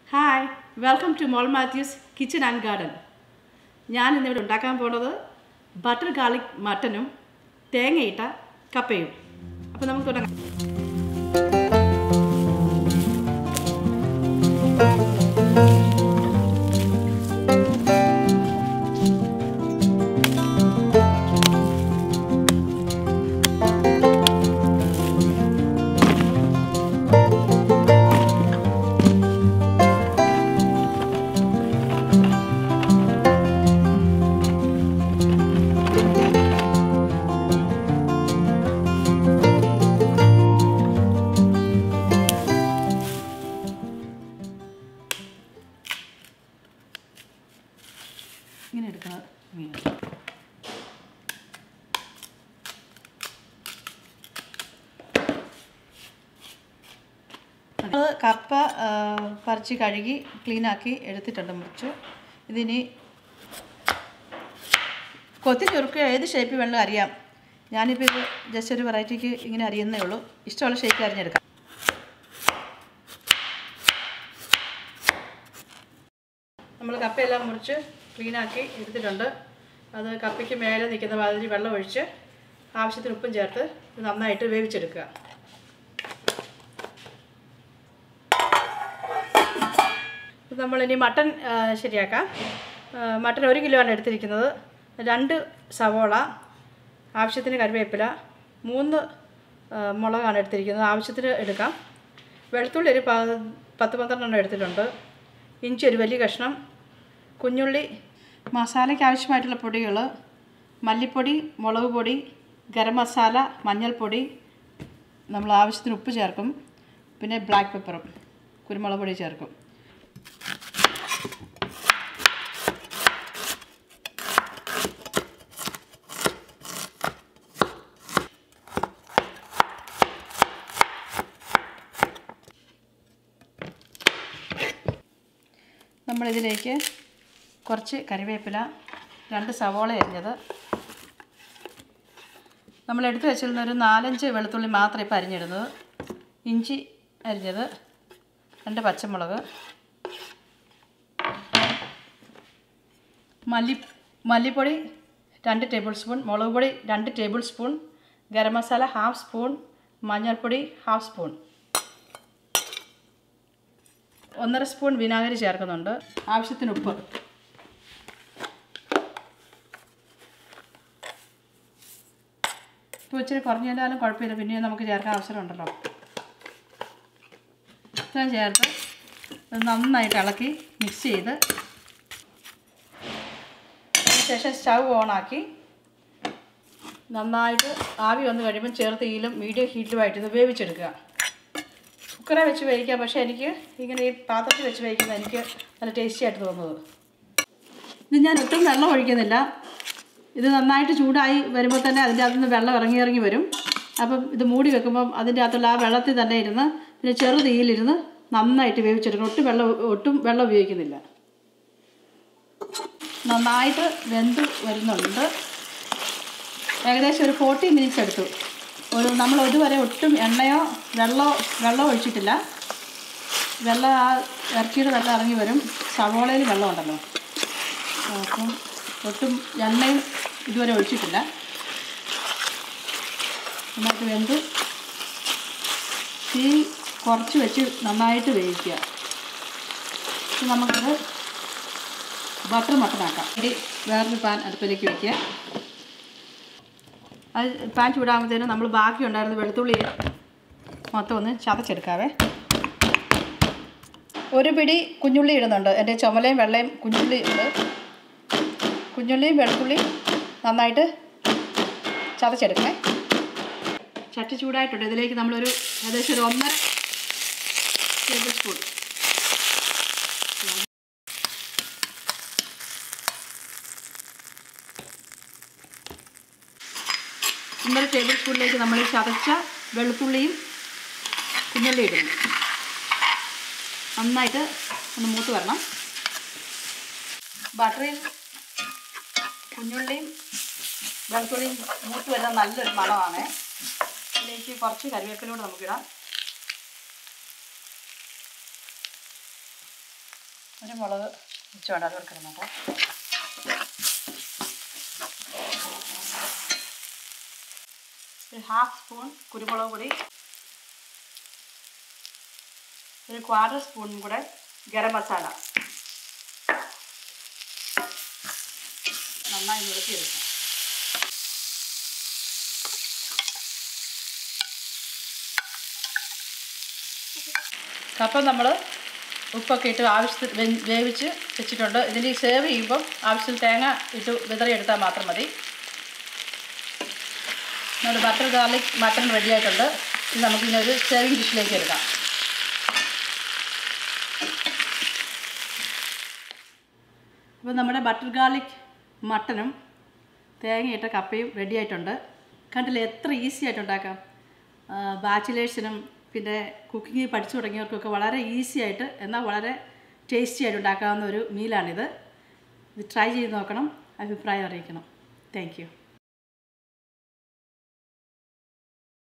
hi welcome to Mol Mathews kitchen and garden ഞാൻ ഇന്നിവിടെ ഉണ്ടാക്കാൻ പോണത് ബട്ടർ ഗാർലിക് മട്ടനും തേങ്ങയിട്ട കപ്പയും അപ്പോൾ നമുക്ക് തുടങ്ങാം ഇങ്ങനെ എടുക്കണം മീൻ അത് കപ്പ ആ, പറിച്ച് കഴുകി ക്ലീനാക്കി എടുത്തിട്ടുണ്ട് മുറിച്ച് ഇതിനി കൊത്തി ചുരുക്കുക ഏത് ഷേപ്പിൽ വേണമെങ്കിലും അറിയാം ഞാനിപ്പോൾ ഇത് ജസ്റ്റ് ഒരു വെറൈറ്റിക്ക് ഇങ്ങനെ അറിയുന്നേ ഉള്ളൂ ഇഷ്ടമുള്ള ഷേപ്പിൽ അരിഞ്ഞെടുക്കാം നമ്മൾ കപ്പയെല്ലാം മുറിച്ച് ക്ലീനാക്കി എടുത്തിട്ടുണ്ട് അത് കപ്പയ്ക്ക് മേലെ നിൽക്കുന്ന മാതിരി വെള്ളം ഒഴിച്ച് ആവശ്യത്തിന് ഉപ്പും ചേർത്ത് ഇത് നന്നായിട്ട് വേവിച്ചെടുക്കുക ഇത് നമ്മളിനി മട്ടൻ ആ, ശരിയാക്കാം ആ, മട്ടൻ ഒരു കിലോ ആണ് എടുത്തിരിക്കുന്നത് രണ്ട് സവോള ആവശ്യത്തിന് കറിവേപ്പില മൂന്ന് ആ, മുളകാണ് എടുത്തിരിക്കുന്നത് ആവശ്യത്തിന് എടുക്കാം വെളുത്തുള്ളി ഒരു പ- പത്ത് പന്ത്രണ്ടെണ്ണം എടുത്തിട്ടുണ്ട് ഇഞ്ചി ഒരു വലിയ കഷ്ണം കുഞ്ഞുള്ളി മസാലയ്ക്ക് ആവശ്യമായിട്ടുള്ള പൊടികൾ മല്ലിപ്പൊടി മുളക് പൊടി ഗരം മസാല മഞ്ഞൾപ്പൊടി നമ്മൾ ആവശ്യത്തിന് ഉപ്പ് ചേർക്കും പിന്നെ ബ്ലാക്ക് പെപ്പറും കുരുമുളക് പൊടി ചേർക്കും നമ്മളിതിലേക്ക് കുറച്ച് കറിവേപ്പില രണ്ട് സവോള അരിഞ്ഞത് നമ്മൾ എടുത്തു വെച്ചിരുന്ന ഒരു നാലഞ്ച് വെളുത്തുള്ളി മാത്രം ഇപ്പോൾ അരിഞ്ഞിടുന്നത് ഇഞ്ചി അരിഞ്ഞത് രണ്ട് പച്ചമുളക് മല്ലി മല്ലിപ്പൊടി രണ്ട് ടേബിൾ സ്പൂൺ മുളക് പൊടി രണ്ട് tablespoon garam masala half spoon മഞ്ഞൾപ്പൊടി ഹാഫ് സ്പൂൺ ഒന്നര സ്പൂൺ വിനാഗിരി ചേർക്കുന്നുണ്ട് ആവശ്യത്തിന് ഉപ്പ് ഇപ്പോൾ ഇച്ചിരി കുറഞ്ഞാലും കുഴപ്പമില്ല പിന്നെയും നമുക്ക് ചേർക്കാൻ അവസരമുണ്ടല്ലോ ഇത്രയും ചേർത്ത് ഇത് നന്നായിട്ട് ഇളക്കി മിക്സ് ചെയ്ത് അതിനുശേഷം സ്റ്റൗ ഓണാക്കി നന്നായിട്ട് ആവി വന്ന് കഴിയുമ്പോൾ ചെറു തീയിലും മീഡിയം ഹീറ്റിലുമായിട്ട് ഇത് വേവിച്ചെടുക്കുക കുക്കറെ വെച്ച് വേവിക്കാം പക്ഷേ എനിക്ക് ഇങ്ങനെ ഈ പാത്രത്തിൽ വെച്ച് വേവിക്കുന്നത് എനിക്ക് നല്ല ടേസ്റ്റി ആയിട്ട് തോന്നുന്നത് ഇത് ഞാൻ ഒട്ടും വെള്ളം ഒഴിക്കുന്നില്ല ഇത് നന്നായിട്ട് ചൂടായി വരുമ്പോൾ തന്നെ അതിൻ്റെ അകത്ത് നിന്ന് വെള്ളം ഇറങ്ങി ഇറങ്ങി വരും അപ്പം ഇത് മൂടി വെക്കുമ്പം അതിൻ്റെ അകത്തുള്ള ആ വെള്ളത്തിൽ തന്നെ ഇരുന്ന് പിന്നെ ചെറു തീയിലിരുന്ന് നന്നായിട്ട് വേവിച്ചെടുക്കണം ഒട്ടും വെള്ളം ഒട്ടും വെള്ളം ഉപയോഗിക്കുന്നില്ല നന്നായിട്ട് വെന്ത് വരുന്നുണ്ട് ഏകദേശം ഒരു ഫോർട്ടി മിനിറ്റ്സ് എടുത്തു ഒരു നമ്മൾ ഇതുവരെ ഒട്ടും എണ്ണയോ വെള്ളമോ വെള്ളം ഒഴിച്ചിട്ടില്ല വെള്ളം ആ ഇറച്ചിയുടെ വെള്ളം ഇറങ്ങി വരും സവോളയിൽ വെള്ളമുണ്ടല്ലോ അപ്പം ഒട്ടും എണ്ണയും ഇതുവരെ ഒഴിച്ചിട്ടില്ല നന്നായിട്ട് വെന്ത് തീ കുറച്ച് വെച്ച് നന്നായിട്ട് വേവിക്കുക ഇനി നമുക്കത് ബട്ടർ മട്ടനാക്കാം ഇനി വേറൊരു പാൻ അടുപ്പിലേക്ക് വയ്ക്കുക അത് പാൻ ചൂടാകുമ്പോഴത്തേനും നമ്മൾ ബാക്കി ഉണ്ടായിരുന്ന വെളുത്തുള്ളി മൊത്തം ഒന്ന് ചതച്ചെടുക്കാവേ ഒരു പിടി കുഞ്ഞുള്ളി ഇടുന്നുണ്ട് എൻ്റെ ചുമലയും വെള്ളയും കുഞ്ഞുള്ളി ഉണ്ട് കുഞ്ഞുള്ളിയും വെളുത്തുള്ളിയും നന്നായിട്ട് ചതച്ചെടുക്കണേ ചട്ടി ചൂടായിട്ടുണ്ട് ഇതിലേക്ക് നമ്മളൊരു ഏകദേശം ഒരു ഒന്നര ടേബിൾ സ്പൂൺ ഒന്നര ടേബിൾ സ്പൂണിലേക്ക് നമ്മൾ ചതച്ച വെളുത്തുള്ളിയും കുഞ്ഞുള്ളി ഇടുന്നു നന്നായിട്ട് ഒന്ന് മൂത്ത് വരണം ബട്ടറിൽ കുഞ്ഞുള്ളിയും വെളുത്തുള്ളിയും മൂത്ത് വരുന്ന നല്ലൊരു മണമാണ് ഇതിലേക്ക് കുറച്ച് കറിവേപ്പിലൂടെ നമുക്കിടാം ഒരു മുളക് വെച്ച് വേണ്ട അത് കൊടുക്കണം നോക്കാം ഒരു ഹാഫ് സ്പൂൺ കുരുമുളക് പൊടി ഒരു ക്വാർട്ടർ സ്പൂൺ കൂടെ ഗരം മസാല നന്നായി മുറുക്കിയെടുക്കാം കപ്പ നമ്മൾ ഉപ്പൊക്കെ ഇട്ട് ആവശ്യത്തിൽ വെ- വേവിച്ച് വെച്ചിട്ടുണ്ട് ഇതിന് സേവ് ചെയ്യുമ്പം ആവശ്യത്തിൽ തേങ്ങ ഇട്ട് വിതറിയെടുത്താൽ മാത്രം മതി നമ്മുടെ ബട്ടർ ഗാർലിക് മട്ടൺ റെഡി ആയിട്ടുണ്ട് ഇത് നമുക്കിതിനൊരു സേവിങ് ഡിഷിലേക്ക് എടുക്കാം അപ്പോൾ നമ്മുടെ ബട്ടർ ഗാർലിക് മട്ടനും തേങ്ങയിട്ട കപ്പയും റെഡി ആയിട്ടുണ്ട് കണ്ടില്ലേ എത്ര ഈസി ആയിട്ട് ഉണ്ടാക്കാം ബാച്ചിലേഴ്സിനും പിന്നെ കുക്കിംഗ് പഠിച്ചു തുടങ്ങിയവർക്കൊക്കെ വളരെ ഈസി ആയിട്ട് എന്നാൽ വളരെ ടേസ്റ്റി ആയിട്ട് ഉണ്ടാക്കാവുന്ന ഒരു മീലാണിത് ഇത് ട്രൈ ചെയ്ത് നോക്കണം അഭിപ്രായം അറിയിക്കണം താങ്ക് യു